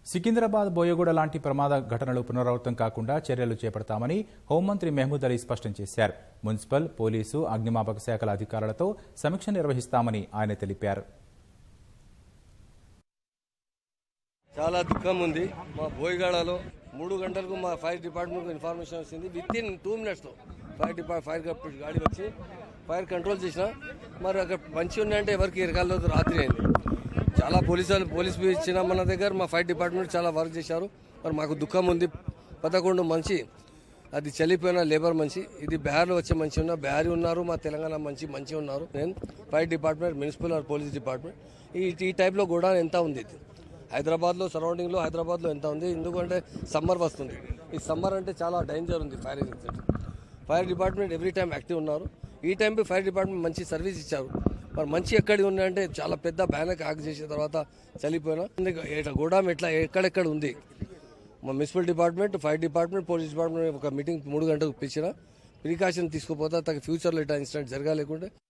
సికింద్రాబాద్ బోయగూడ లాంటి ప్రమాద ఘటనలు పునరావృతం కాకుండా చర్యలు చేపడతామని హోంమంత్రి మహమూద్ అలీ స్పష్టం చేశారు మున్సిపల్ పోలీసు అగ్నిమాపక శాఖల అధికారులతో సమీక్ష నిర్వహిస్తామని ఆయన తెలిపారు చాలా దుఃఖం ఉంది మా బోయిగాడలో మూడు గంటలకు మా ఫైర్ డిపార్ట్మెంట్ ఇన్ఫర్మేషన్ వచ్చింది విత్ ఇన్ టూ మినిట్స్లో ఫైర్ డిపార్ట్ ఫైర్ గాడి వచ్చి ఫైర్ కంట్రోల్ చేసిన మరి అక్కడ మంచి ఉన్నాయంటే ఎవరికి ఎరకాలేదు రాత్రి అయింది చాలా పోలీసు వాళ్ళు పోలీస్ ఇచ్చిన మన దగ్గర మా ఫైర్ డిపార్ట్మెంట్ చాలా వర్క్ చేశారు మరి మాకు దుఃఖం ఉంది పదకొండు మంచి అది చలిపోయిన లేబర్ మంచి ఇది బీహార్లో వచ్చే మంచి ఉన్నా బీహారీ ఉన్నారు మా తెలంగాణ మంచి మంచి ఉన్నారు నేను fire department municipal or police department ఈ ఈ టైప్లో కూడా ఎంత ఉంది ఇది హైదరాబాద్లో సరౌండింగ్లో హైదరాబాద్లో ఎంత ఉంది ఎందుకంటే సమ్మర్ వస్తుంది ఈ సమ్మర్ అంటే చాలా డేంజర్ ఉంది fire incident fire department every time active ఉన్నారు ఈ టైంకి ఫైర్ డిపార్ట్మెంట్ మంచి సర్వీస్ ఇచ్చారు మరి మంచి ఎక్కడి ఉన్నాయంటే చాలా పెద్ద బ్యానర్ ఆగ్ చేసిన తర్వాత చలిపోయినా ఇట్లా గోడాం ఎట్లా ఎక్కడెక్కడ ఉంది మా municipal department fire department police department ఒక మీటింగ్ మూడు గంటలకు పిలిచిన ప్రికాషన్ తీసుకోపోతే తగ్గ ఫ్యూచర్లో ఇట్లా ఇన్సిడెంట్ జరగాలేకుంటే